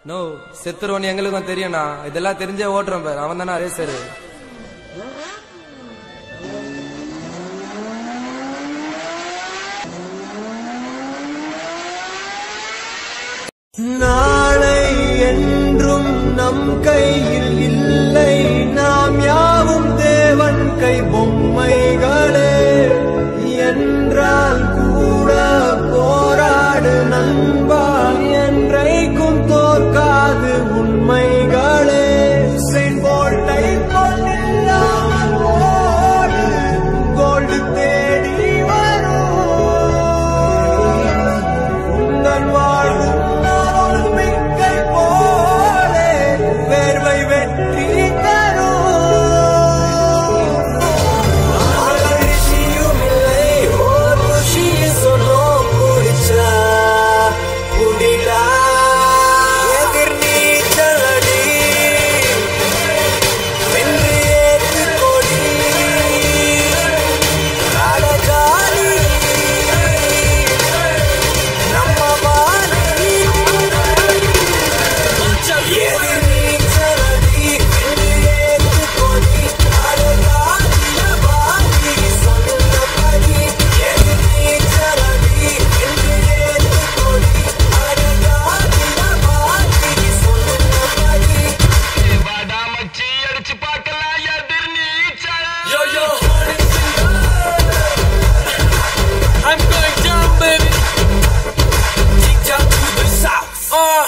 No செத்துருவன் எங்களுக்கும் தெரியும்ண்ணா இதெல்லாம் தெரிஞ்சே ஓட்டுறோம் பேர் அவன் தானே ரேசரு நாளை என்றும் நம் கையில் இல்லை நாம் யாவும் தேவன் கை பொம்மைகளே என்றால் கூட போராடு நண்பா என்றைக்கும் தோற்காது உண்மைகளே செங்கோட்டை கொண்டில்லாமல் ஓடு கோல்டு தேடி வரும் உங்கள் வாழ்வும் ஒலிம்பிக்கை போலே வேர்வை வெற்றி தரும் ரிஷியும் இல்லை ஓர் ருஷியை சொன்னோம் குடிச்சா குடிலா எதிர் நீச்சலடி வென்று ஏற்று கொடி அழகாலி நம்ம வாழி எதிர் நீச்சலடி வென்று ஏற்று கொடி அழகாலிய வாழி சொன்னபடி எதிர் நீச்சலடி வென்று ஏற்று கொடி அழகாலிய வாழி சொன்னபடி Yo, yo. I'm going down, baby. Kick down to the south. Uh.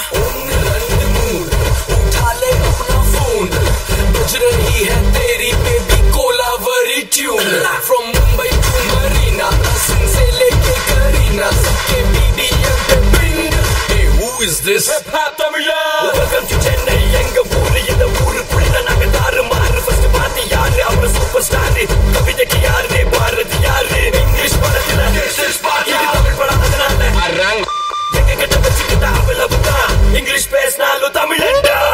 उठा ले अपना फोन बज रही है तेरी baby Kolaveri tune from Mumbai to Marina Hasan से लेके करीना सबके बीडीएम पे ping hey who is this hip hop தமிழா welcome to chennai எங்க ஊரு இந்த ஊருக்குள்ள நாங்க தாறு மாறு ஃபர்ஸ்ட் பாத்தி யாரு அவர் சூப்பர் ஸ்டார் கவிதைக்கு யாருனே பாரதி யாரு இங்கிலீஷ் படத்துல this is பாத்தி இது தமிழ் படம் அதனால எங்க கிட்ட வச்சுக்கிட்ட அவ்வளவுதான் இங்கிலீஷ் பேசினாலும் தமிழண்டா